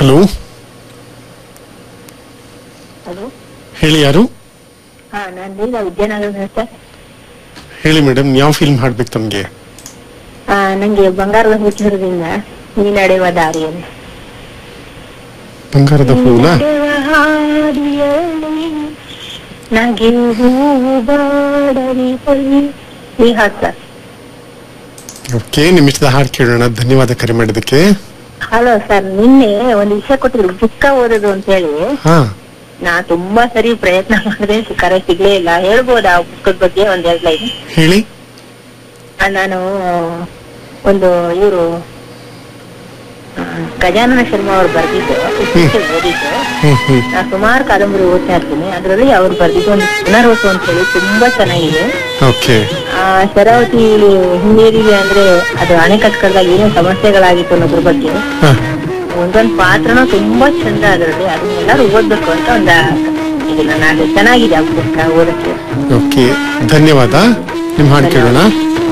Hello hello ಹೇಳಿ ಯಾರು ಹಾ ನಾನು ಲೀಲಾ ವಿದ್ಯಾನಗರ ಸರ್ ಹೇಳಿ ಮೇಡಮ್ ಯಾವ ಫಿಲ್ಮ್ ಹಾಡ್ಬೇಕು ತಮ್ಗೆ ಆ, ನಂಗೆ ಬಂಗಾರದ ಹುಚ್ಚಿರದಿಂದ ನೀ ನಡೆಯುವ ದಾರಿಯಲ್ಲಿ ಬಂಗಾರದ ಹೂನ ನಡೆವ ಹಾದಿಯಲ್ಲಿ ನಗೆ ಹೂವಾಡಲಿ ಹೊಯ್ಯಿ. ಈ ಹಾಡ್ ಸರ್ ಓಕೆ ನಿಮ್ಮ ಇಷ್ಟದ ಹಾಡು ಕೇಳೋಣ ಧನ್ಯವಾದ ಕರೆ ಮಾಡಿದ್ದಕ್ಕೆ ಹಲೋ ಸರ್ ನಿನ್ನೆ ಒಂದು ವಿಷಯ ಕೊಟ್ಟಿದ್ರು ಪುಸ್ತಕ ಓದೋದು ಅಂತ ಹೇಳಿ ಹಾ ನಾ ತುಂಬಾ ಸರಿ ಪ್ರಯತ್ನ ಮಾಡಿದೆ ಕರೆ ಸಿಗ್ಲೇ ಇಲ್ಲ ಹೇಳ್ಬೋದಾ ಆ ಪುಸ್ತಕದ ಬಗ್ಗೆ ಒಂದ್ ಎರಡು ಲೈನ್ ಹೇಳಿ ಆ, ನಾನು ಒಂದು ಇವರು ಗಜಾನನ ಶರ್ಮಾ ಅವ್ರು ಬರೆದಿದ್ದು ಇತ್ತೀಚೆಗೆ ಓದಿದ್ದು ಹ್ಮ್ ಹ್ಮ್ ನಾ ಸುಮಾರು ಕಾದಂಬರಿ ಓದ್ತಾ ಇರ್ತೀನಿ ಅದರಲ್ಲಿ ಅವ್ರು ಬರೆದಿದ್ದು ಒಂದು ಪುನರ್ವಸು ಅಂತ ಹೇಳಿ ತುಂಬಾ ಚೆನ್ನಾಗಿದೆ ಓಕೆ ಆ ಶರಾವತಿ ಹಿನ್ನೀರಿಗೆ ಅಂದ್ರೆ ಅದು ಅಣೆಕಟ್ಟು ಕಡ್ದಾಗ ಏನೇನ್ ಸಮಸ್ಯೆಗಳಾಗಿತ್ತು ಅನ್ನೋದ್ರ ಬಗ್ಗೆ ಹಾ ಒಂದೊಂದ್ ಪಾತ್ರನೂ ತುಂಬಾ ಚಂದ ಅದರಲ್ಲಿ ಅದನ್ನೆಲ್ಲರೂ ಓದ್ಬೇಕು ಅಂತ ಒಂದ ಇದು ನನ್ನ ಆಸೆ. ಚೆನ್ನಾಗಿದೆ ಆ ಪುಸ್ತಕ ಓದಕ್ಕೆ ಓಕೆ ಧನ್ಯವಾದ ನಿಮ್ಮ ಹಾಡು ಕೇಳೋಣ